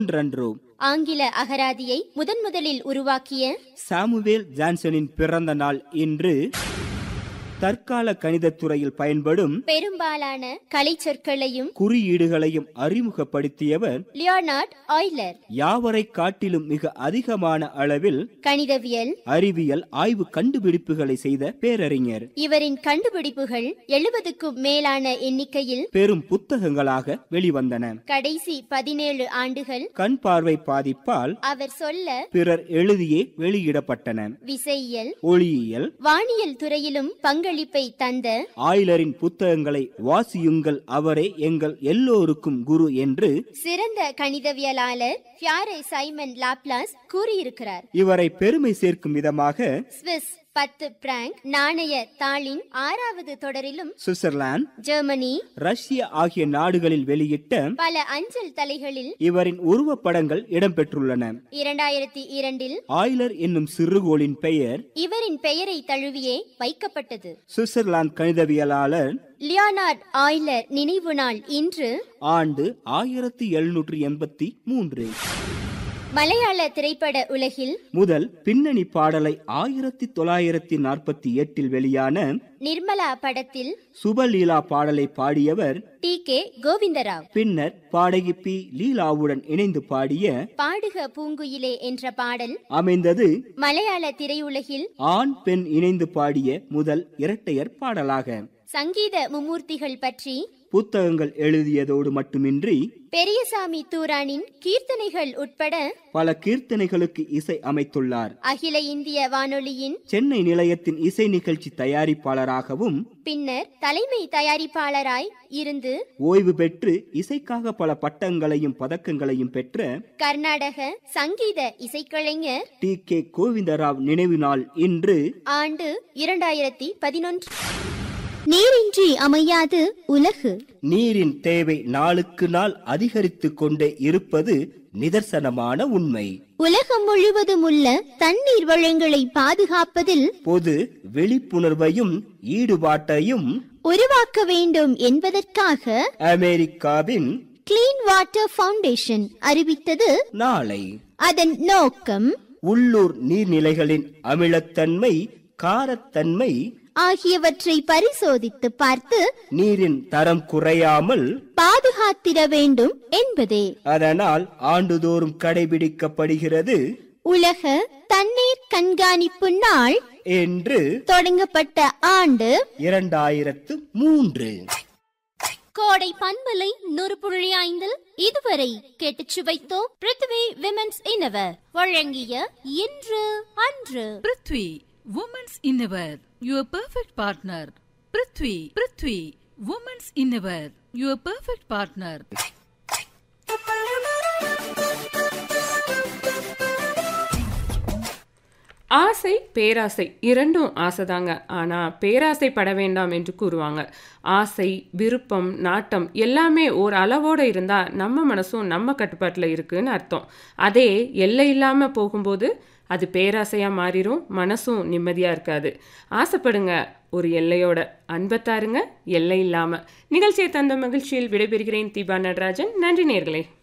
ஒன்றன்றோ ஆங்கில அகராதியை முதன் முதலில் உருவாக்கிய சாமுவேல் ஜான்சனின் பிறந்த நாள் இன்று தற்கால கணிதத் துறையில் பயன்படும் பெரும்பாலான கலை சொற்களையும் குறியீடுகளையும் அறிமுகப்படுத்தியவர் லியோனார்ட் ஆய்லர் யாவரை காட்டிலும் மிக அதிகமான அளவில் கணிதவியல் அறிவியல் ஆய்வு கண்டுபிடிப்புகளை செய்த பேரறிஞர் இவரின் கண்டுபிடிப்புகள் எழுபதுக்கும் மேலான எண்ணிக்கையில் பெரும் புத்தகங்களாக வெளிவந்தன கடைசி பதினேழு ஆண்டுகள் கண் பார்வை பாதிப்பால் அவர் சொல்ல பிறர் எழுதியே வெளியிடப்பட்டன விசையியல் ஒளியியல் வானியல் துறையிலும் பங்களிப்பை தந்த ஆய்லரின் புத்தகங்களை வாசியுங்கள் அவரே எங்கள் எல்லோருக்கும் குரு என்று சிறந்த கணிதவியலாளர் ஃபியாரே சைமன் லாப்லாஸ் கூறியிருக்கிறார் இவரை பெருமை சேர்க்கும் விதமாக ஸ்விஸ் பத்து பிராங்க் நாணய தாளின் ஆறாவது தொடரிலும் சுவிட்சர்லாந்து ஜெர்மனி ரஷ்யா ஆகிய நாடுகளில் வெளியிட்ட பல அஞ்சல் தலைகளில் இவரின் உருவப்படங்கள் இடம்பெற்றுள்ளன இரண்டாயிரத்தி இரண்டில் ஆய்லர் என்னும் சிறுகோளின் பெயர் இவரின் பெயரை தழுவியே வைக்கப்பட்டது சுவிட்சர்லாந்து கணிதவியலாளர் லியோனார்ட் ஆய்லர் நினைவு நாள் இன்று ஆண்டு ஆயிரத்தி எழுநூற்றி எண்பத்தி மூன்று மலையாள திரைப்பட உலகில் முதல் பின்னணி பாடலை ஆயிரத்தி தொள்ளாயிரத்தி நாற்பத்தி எட்டில் வெளியான நிர்மலா படத்தில் சுபலீலா பாடலை பாடியவர் டி கே கோவிந்தராவ் பின்னர் பாடகி பி லீலாவுடன் இணைந்து பாடிய பாடுக பூங்குயிலே என்ற பாடல் அமைந்தது மலையாள திரையுலகில் ஆண் பெண் இணைந்து பாடிய முதல் இரட்டையர் பாடலாக சங்கீத மும்மூர்த்திகள் பற்றி புத்தகங்கள் எழுதியதோடு மட்டுமின்றி பெரியசாமி தூரானின் கீர்த்தனைகள் உட்பட பல கீர்த்தனைகளுக்கு இசை அமைத்துள்ளார் அகில இந்திய வானொலியின் சென்னை நிலையத்தின் இசை நிகழ்ச்சி தயாரிப்பாளராகவும் பின்னர் தலைமை தயாரிப்பாளராய் இருந்து ஓய்வு பெற்று இசைக்காக பல பட்டங்களையும் பதக்கங்களையும் பெற்ற கர்நாடக சங்கீத இசைக்கலைஞர் டி கே கோவிந்தராவ் நினைவு நாள் இன்று ஆண்டு இரண்டாயிரத்தி பதினொன்று நீரின்றி அமையாது உலகு நீரின் தேவை நாளுக்கு நாள் அதிகரித்துக் கொண்டே இருப்பது நிதர்சனமான உண்மை உலகம் முழுவதும் உள்ள தண்ணீர் வளங்களை பாதுகாப்பதில் பொது விழிப்புணர்வையும் ஈடுபாட்டையும் உருவாக்க வேண்டும் என்பதற்காக அமெரிக்காவின் கிளீன் வாட்டர் ஃபவுண்டேஷன் அறிவித்தது நாளை அதன் நோக்கம் உள்ளூர் நீர்நிலைகளின் அமிலத்தன்மை காரத்தன்மை ஆகியவற்றை பரிசோதித்து பார்த்து நீரின் தரம் குறையாமல் பாதுகாத்திட வேண்டும் என்பதே அதனால் ஆண்டுதோறும் கடைபிடிக்கப்படுகிறது உலக தண்ணீர் கண்காணிப்பு நாள் என்று தொடங்கப்பட்ட ஆண்டு இரண்டாயிரத்து மூன்று கோடை பண்பலை நூறு புள்ளி ஐந்தில் இதுவரை கேட்டுச் சுவைத்தோம் பிருத்வி விமென்ஸ் இன்னவர் வழங்கிய இன்று அன்று prithvi women's innerwear your perfect partner prithvi prithvi women's innerwear your perfect partner ஆசை பேராசை இரண்டும் ஆசைதாங்க ஆனால் பேராசை பட வேண்டாம் என்று கூறுவாங்க ஆசை விருப்பம் நாட்டம் எல்லாமே ஒரு அளவோடு இருந்தால் நம்ம மனசும் நம்ம கட்டுப்பாட்டில் இருக்குன்னு அர்த்தம் அதே எல்லை இல்லாமல் போகும்போது அது பேராசையாக மாறிடும் மனசும் நிம்மதியாக இருக்காது ஆசைப்படுங்க ஒரு எல்லையோட அன்பை தாருங்க எல்லை இல்லாமல் நிகழ்ச்சியை தந்த மகிழ்ச்சியில் விடைபெறுகிறேன் தீபா நடராஜன் நன்றி நேர்களே